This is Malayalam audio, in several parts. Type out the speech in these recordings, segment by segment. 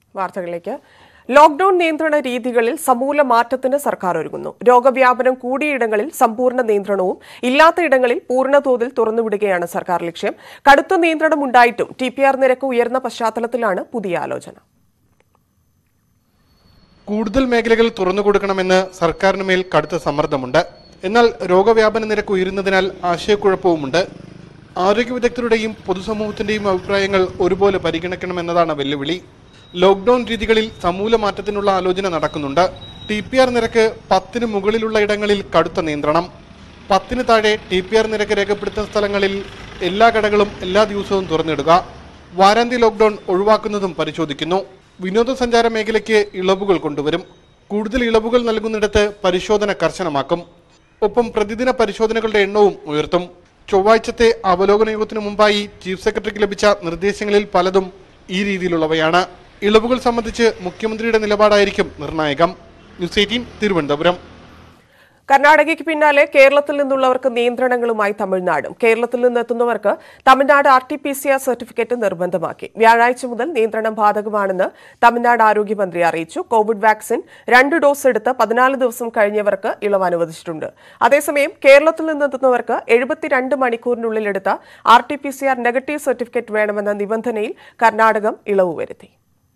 വാർത്തകളിലേക്ക് ലോക്ഡൌൺ നിയന്ത്രണ രീതികളിൽ സമൂല മാറ്റത്തിന് സർക്കാർ ഒരുങ്ങുന്നു രോഗവ്യാപനം കൂടിയിടങ്ങളിൽ സമ്പൂർണ്ണ നിയന്ത്രണവും ഇല്ലാത്ത ഇടങ്ങളിൽ പൂർണ്ണതോതിൽ തുറന്നുവിടുകയാണ് സർക്കാർ ലക്ഷ്യം കടുത്ത നിയന്ത്രണം ഉണ്ടായിട്ടും ടി പി ആർ നിരക്ക് ഉയർന്ന പശ്ചാത്തലത്തിലാണ് പുതിയ ആലോചന കൂടുതൽ മേഖലകൾ തുറന്നു കൊടുക്കണമെന്ന് സർക്കാരിന് മേൽ കടുത്ത സമ്മർദ്ദമുണ്ട് എന്നാൽ രോഗവ്യാപന നിരക്ക് ഉയരുന്നതിനാൽ ആശയക്കുഴപ്പവുമുണ്ട് ആരോഗ്യ വിദഗ്ധരുടെയും പൊതുസമൂഹത്തിന്റെയും അഭിപ്രായങ്ങൾ ഒരുപോലെ പരിഗണിക്കണമെന്നതാണ് വെല്ലുവിളി ലോക്ഡൌൺ രീതികളിൽ സമൂല മാറ്റത്തിനുള്ള ആലോചന നടക്കുന്നുണ്ട് ടി പി ആർ നിരക്ക് പത്തിന് മുകളിലുള്ള ഇടങ്ങളിൽ കടുത്ത നിയന്ത്രണം പത്തിന് താഴെ ടി പി ആർ നിരക്ക് രേഖപ്പെടുത്തുന്ന സ്ഥലങ്ങളിൽ എല്ലാ കടകളും എല്ലാ ദിവസവും തുറന്നിടുക വാരാന്ത്യ ലോക്ഡൌൺ ഒഴിവാക്കുന്നതും പരിശോധിക്കുന്നു വിനോദസഞ്ചാര മേഖലയ്ക്ക് ഇളവുകൾ കൊണ്ടുവരും കൂടുതൽ ഇളവുകൾ നൽകുന്നിടത്ത് പരിശോധന കർശനമാക്കും ഒപ്പം പ്രതിദിന പരിശോധനകളുടെ എണ്ണവും ഉയർത്തും ചൊവ്വാഴ്ചത്തെ അവലോകന യോഗത്തിനു മുമ്പായി ചീഫ് സെക്രട്ടറിക്ക് ലഭിച്ച നിർദ്ദേശങ്ങളിൽ പലതും ഈ രീതിയിലുള്ളവയാണ് ഇളവുകൾ സംബന്ധിച്ച് മുഖ്യമന്ത്രിയുടെ നിലപാടായിരിക്കും നിർണായകം ന്യൂസ് എയ്റ്റീൻ തിരുവനന്തപുരം കർണാടകയ്ക്ക് പിന്നാലെ കേരളത്തിൽ നിന്നുള്ളവർക്ക് നിയന്ത്രണങ്ങളുമായി തമിഴ്നാടും കേരളത്തിൽ നിന്നെത്തുന്നവർക്ക് Tamil Nadu R T P C R certificate നിർബന്ധമാക്കി വ്യാഴാഴ്ച മുതൽ നിയന്ത്രണം ബാധകമാണെന്ന് തമിഴ്നാട് ആരോഗ്യമന്ത്രി അറിയിച്ചു കോവിഡ് വാക്സിൻ രണ്ട് ഡോസ് എടുത്ത് പതിനാല് ദിവസം കഴിഞ്ഞവർക്ക് ഇളവ് അനുവദിച്ചിട്ടുണ്ട് അതേസമയം കേരളത്തിൽ നിന്നെത്തുന്നവർക്ക് എഴുപത്തിരണ്ട് മണിക്കൂറിനുള്ളിൽ എടുത്ത R T P C R negative certificate വേണമെന്ന നിബന്ധനയിൽ കർണാടകം ഇളവ് വരുത്തി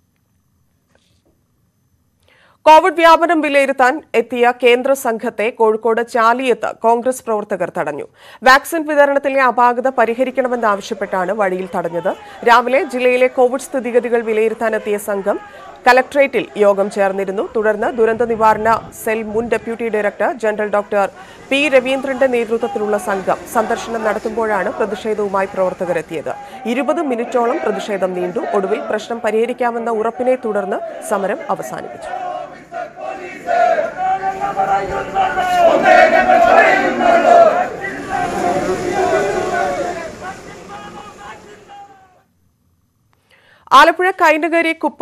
കോവിഡ് വ്യാപനം വിലയിരുത്താൻ എത്തിയ കേന്ദ്ര സംഘത്തെ കോഴിക്കോട് ചാലിയത്ത് കോൺഗ്രസ് പ്രവർത്തകർ തടഞ്ഞു വാക്സിൻ വിതരണത്തിലെ അപാകത പരിഹരിക്കണമെന്നാവശ്യപ്പെട്ടാണ് വഴിയിൽ തടഞ്ഞത് രാവിലെ ജില്ലയിലെ കോവിഡ് സ്ഥിതിഗതികൾ വിലയിരുത്താനെത്തിയ സംഘം കലക്ട്രേറ്റിൽ യോഗം ചേർന്നിരുന്നു തുടർന്ന് ദുരന്ത നിവാരണ സെൽ മുൻ deputy director general doctor P രവീന്ദ്രന്റെ നേതൃത്വത്തിലുള്ള സംഘം സന്ദർശനം നടത്തുമ്പോഴാണ് പ്രതിഷേധവുമായി പ്രവർത്തകർ എത്തിയത് ഇരുപത് മിനിറ്റോളം പ്രതിഷേധം നീണ്ടു ഒടുവിൽ പ്രശ്നം പരിഹരിക്കാമെന്ന ഉറപ്പിനെ തുടർന്ന് സമരം അവസാനിപ്പിച്ചു ആലപ്പുഴ കൈനകരി കുപ്പം